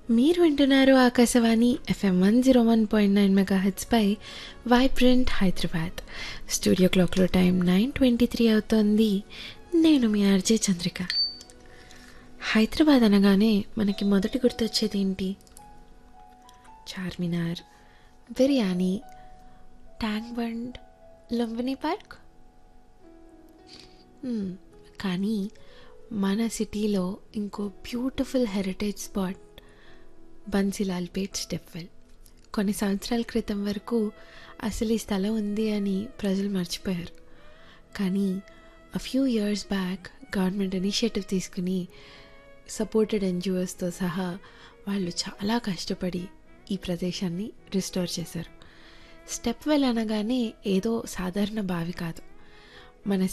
మీరు వింటున్నారు Akashvani FM one zero one point nine mega హెచ్పై వైబ్రెంట్ హైదరాబాద్ స్టూడియో క్లాక్లో టైం నైన్ ట్వంటీ త్రీ అవుతోంది నేను మీ ఆర్జే చంద్రిక హైదరాబాద్ అనగానే మనకి మొదటి గుర్తొచ్చేది ఏంటి Charminar biryani tank bund Lumbini park మ్మ్. కానీ మన సిటీలో ఇంకో beautiful heritage spot Bansilalpet stepwell కొన్ని సంవత్సరాల క్రితం వరకు అసలు ఈ స్థలం ఉంది అని ప్రజలు మర్చిపోయారు కానీ a few years back government initiative తీసుకుని సపోర్టెడ్ ఎన్జిఓస్తో సహా వాళ్ళు చాలా కష్టపడి ఈ ప్రదేశాన్ని రిస్టోర్ చేశారు స్టెప్ వెల్ అనగానే ఏదో సాధారణ బావి కాదు మన